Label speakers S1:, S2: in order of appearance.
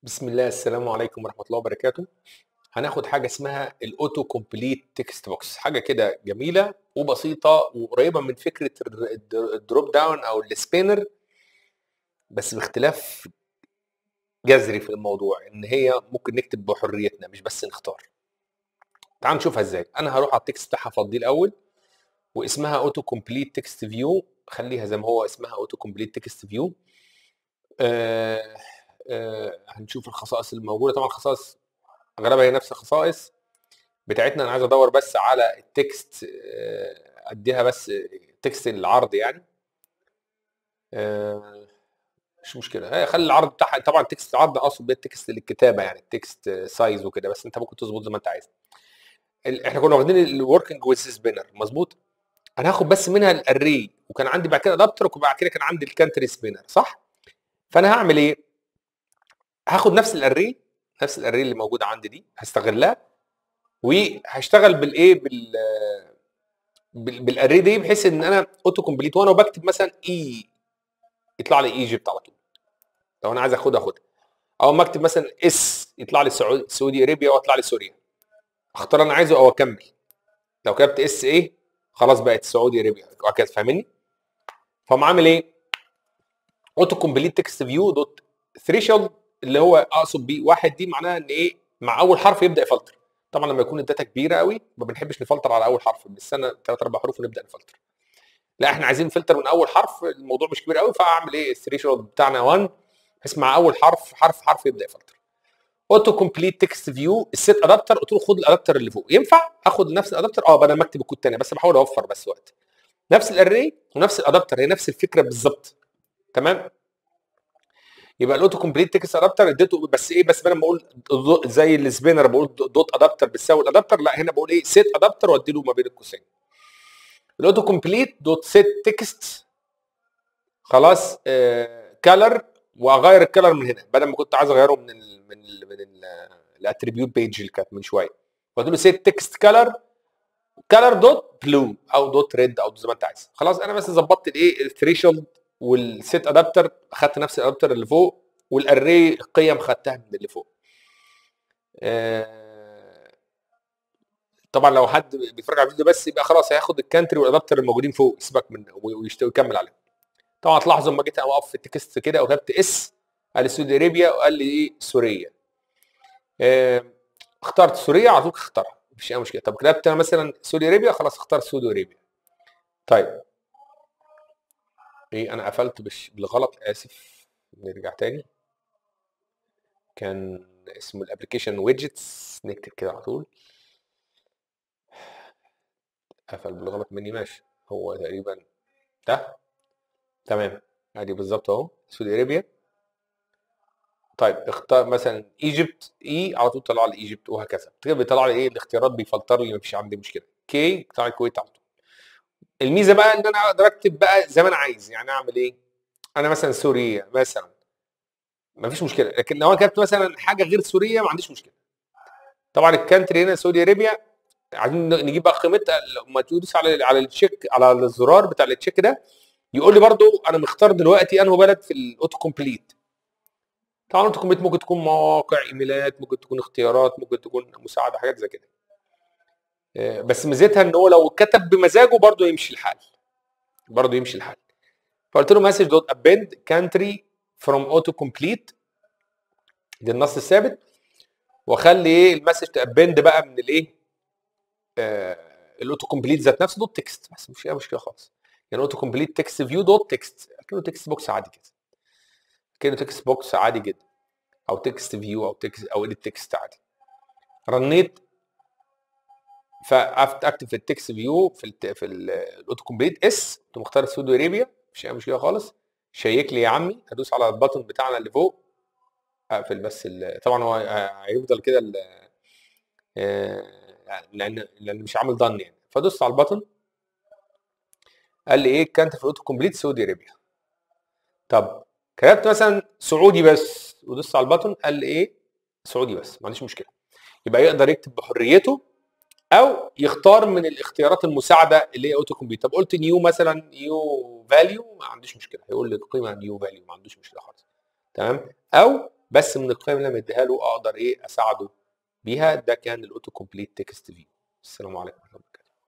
S1: بسم الله السلام عليكم ورحمة الله وبركاته هناخد حاجة اسمها الاوتو كومبليت تكست بوكس حاجة كده جميلة وبسيطة وقريبة من فكرة الر- الد- الدروب داون او السبينر بس باختلاف جذري في الموضوع ان هي ممكن نكتب بحريتنا مش بس نختار تعال نشوفها ازاي انا هروح على التكست بتاعها افضيه الاول واسمها اوتو كومبليت تكست فيو خليها زي ما هو اسمها اوتو كومبليت تكست فيو آه آه هنشوف الخصائص الموجوده طبعا الخصائص اغلبها هي نفس الخصائص بتاعتنا انا عايز ادور بس على التكست آه، اديها بس تكست العرض يعني آه، مش مشكله آه، خلي العرض بتاعها طبعا تكست العرض اقصد بيه التكست للكتابه يعني التكست سايز وكده بس انت ممكن تظبط زي ما انت عايز ال- احنا كنا واخدين الوركينج ويز سبينر مظبوط انا هاخد بس منها الاري وكان عندي بعد كده ادابتر وبعد كده كان عندي الكانتري سبينر صح فانا هعمل ايه هاخد نفس الاري نفس الاري اللي موجوده عندي دي هستغلها وهشتغل بالايه بال بال- بالاري دي بحيث ان انا اوتو كومبليت وانا بكتب مثلا اي يطلع لي ايجيبت على طول لو انا عايز اخدها اخدها او ما اكتب مثلا اس يطلع لي سعودي سعودي ارابيا واطلع لي سوريا اختار انا عايزه او اكمل لو كتبت اس ايه خلاص بقت سعودي ارابيا وهكذا فاهمني فقام عامل ايه اوتو كومبليت تكست فيو دوت ثريشولد اللي هو اقصد بيه واحد دي معناها ان ايه مع اول حرف يبدا يفلتر طبعا لما يكون الداتا كبيره قوي ما بنحبش نفلتر على اول حرف بنستنى ثلاث اربع حروف ونبدا نفلتر لا احنا عايزين نفلتر من اول حرف الموضوع مش كبير قوي فاعمل ايه الثريشولد بتاعنا 1 بحيث مع اول حرف حرف حرف يبدا يفلتر اوتو كومبليت تكست فيو السيت ادابتر قلت له خد الادابتر اللي فوق ينفع اخد نفس الادابتر اه بدل ما اكتب الكود تاني بس بحاول اوفر بس وقت نفس الاري ونفس الادابتر هي نفس الفكره بالظبط تمام يبقى الاوتو كومبليت تكست ادابتر اديته بس ايه بس بدل ما اقول دو- زي السبينر بقول دوت ادابتر بتساوي الادابتر لا هنا بقول ايه سيت ادابتر وادي له ما بين القوسين الاوتو كومبليت دوت سيت تكست خلاص كلر واغير الكلر من هنا بدل ما كنت عايز اغيره من ال من ال من الاتريبيوت بيج اللي كانت من شويه فقلت له سيت تكست كلر كلر دوت بلو او دوت ريد او زي ما انت عايز خلاص انا بس ظبطت الايه الثريشولد والسيت ادابتر اخدت نفس الادابتر اللي فوق والاري القيم خدتها من اللي فوق آه، طبعا لو حد بيتفرج على الفيديو بس يبقى خلاص هياخد الكانتري والادابتر الموجودين فوق سيبك من ويشت- ويكمل عليهم طبعا تلاحظوا لما جيت اوقف في التكست كده وكتبت اس قال لي سعودي ارابيا وقال لي ايه سوريا آه، اخترت سوريا على طول اختارها مفيش اي مشكله طب كتبت انا مثلا سعودي ارابيا خلاص اختار سعودي ارابيا طيب ايه انا قفلت بش... بالغلط اسف نرجع تاني كان اسمه الابلكيشن ويدجتس نكتب كده على طول قفل بالغلط مني ماشي هو تقريبا ده تمام ادي بالظبط اهو سعودي ارابيا طيب اختار مثلا ايجيبت اي على طول طلع لي ايجيبت وهكذا كده بيطلع لي ايه الاختيارات بيفلتر لي مفيش عندي مشكله كي طلع لي الكويت على طول الميزه بقى ان انا اقدر اكتب بقى زي ما انا عايز يعني اعمل ايه انا مثلا سوريا مثلا مفيش مشكله لكن لو انا كتبت مثلا حاجه غير سوريا ما عنديش مشكله طبعا الكانتري هنا سعودي ارابيا عايزين نجيب بقى قيمتها لما تدوس على على التشيك على الزرار بتاع التشيك ده يقول لي برضو انا مختار دلوقتي انه بلد في الاوتو كومبليت طبعا الاوتو كومبليت ممكن تكون مواقع ايميلات ممكن تكون اختيارات ممكن تكون مساعده حاجات زي كده آه، بس ميزتها ان هو لو كتب بمزاجه برضو يمشي الحال برضو يمشي الحال فقلت له مسج دوت ابند كانتري فروم اوتو كومبليت دي النص الثابت واخلي ايه المسج تابند بقى من الايه آه الاوتو كومبليت ذات نفسه دوت تكست بس مش فيها مشكله خالص يعني اوتو كومبليت تكست فيو دوت تكست كانه تكست بوكس عادي كده كانه تكست بوكس عادي جدا او تكست فيو او تكست او اديت تكست عادي رنيت فاكتب في التكست فيو في الت... في ال- الاوتو كومبليت اس كنت مختار سعودي ارابيا مش اي مشكله خالص شيك لي يا عمي ادوس على البطن بتاعنا اللي فوق اقفل بس ال... طبعا هو هيفضل كده ال... آه، لان لان مش عامل ضن يعني فدوست على البطن قال لي ايه كانت في الاوتو كومبليت سعودي ارابيا طب كتبت مثلا سعودي بس ودوست على البطن قال لي ايه سعودي بس ما عنديش مشكله يبقى يقدر يكتب بحريته او يختار من الاختيارات المساعده اللي هي اوتو كومبليت طب قلت نيو مثلا نيو فاليو ما عنديش مشكله هيقول لي قيمه نيو فاليو ما عندوش مشكله خالص تمام او بس من القيم اللي انا مديها له اقدر ايه اساعده بيها ده كان الاوتو كومبليت تكست فيو السلام عليكم ورحمه الله